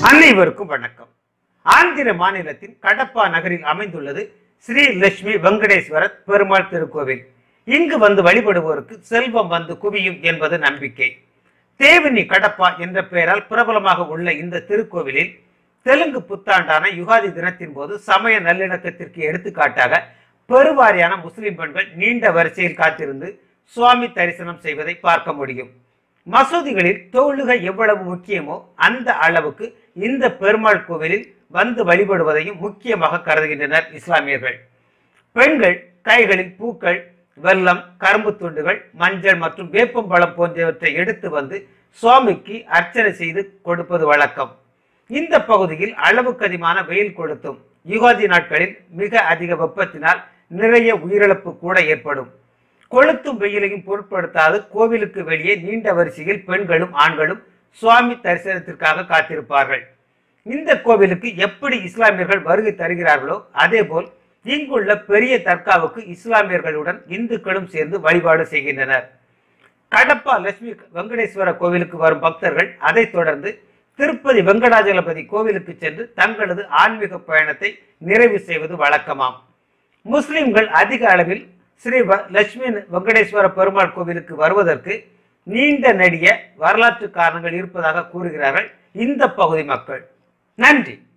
அனைவருக்கும் வணக்கம் ஆந்திர மாநிலத்தின் கடப்பா நகரில் அமைந்துள்ளது ஸ்ரீ லட்சுமி வெங்கடேஸ்வர பெருமாள் திருக்கோவில் இங்கு வந்து வழிபடுவோருக்கு செல்வம் வந்து குவியும் என்பது நம்பிக்கை தேவினி கடப்பா என்ற பெயரால் பிரபலமாக உள்ள இந்த திருக்கோவிலில் தெலுங்கு புத்தாண்டான யுகாதி தினத்தின் போது சமய நல்லிணக்கத்திற்கு எடுத்துக்காட்டாக பெருவாரியான முஸ்லிம் பெண்கள் நீண்ட வரிசையில் காத்திருந்து சுவாமி தரிசனம் செய்வதை பார்க்க முடியும் மசூதிகளில் தொழுகை எவ்வளவு முக்கியமோ அந்த அளவுக்கு இந்த பெருமாள் கோவிலில் வந்து வழிபடுவதையும் முக்கியமாக கருதுகின்றனர் இஸ்லாமியர்கள் பெண்கள் கைகளில் பூக்கள் வெல்லம் கரும்பு துண்டுகள் மஞ்சள் மற்றும் வேப்பம்பழம் போன்றவற்றை எடுத்து வந்து சுவாமிக்கு அர்ச்சனை செய்து கொடுப்பது வழக்கம் இந்த பகுதியில் அளவுக்கு அதிகமான வெயில் கொளுத்தும் யுகாதி நாட்களில் மிக அதிக வெப்பத்தினால் நிறைய உயிரிழப்பு கூட ஏற்படும் கொளுத்தும் வெயிலையும் பொருட்படுத்தாது கோவிலுக்கு வெளியே நீண்ட வரிசையில் பெண்களும் ஆண்களும் சுவாமி தரிசனத்திற்காக காத்திருப்பார்கள் இந்த கோவிலுக்கு எப்படி இஸ்லாமியர்கள் வருகை தருகிறார்களோ அதேபோல் இங்குள்ள பெரிய தர்காவுக்கு இஸ்லாமியர்களுடன் இந்துக்களும் சேர்ந்து வழிபாடு செய்கின்றனர் கடப்பா லட்சுமி வெங்கடேஸ்வர கோவிலுக்கு வரும் பக்தர்கள் அதைத் தொடர்ந்து திருப்பதி வெங்கடாஜலபதி கோவிலுக்கு சென்று தங்களது ஆன்மீக பயணத்தை நிறைவு செய்வது வழக்கமாம் முஸ்லிம்கள் அதிக அளவில் ஸ்ரீ வ- லட்சுமி வெங்கடேஸ்வர பெருமாள் கோவிலுக்கு வருவதற்கு நீண்ட நெடிய வரலாற்று காரணங்கள் இருப்பதாக கூறுகிறார்கள் இந்த பகுதி மக்கள் நன்றி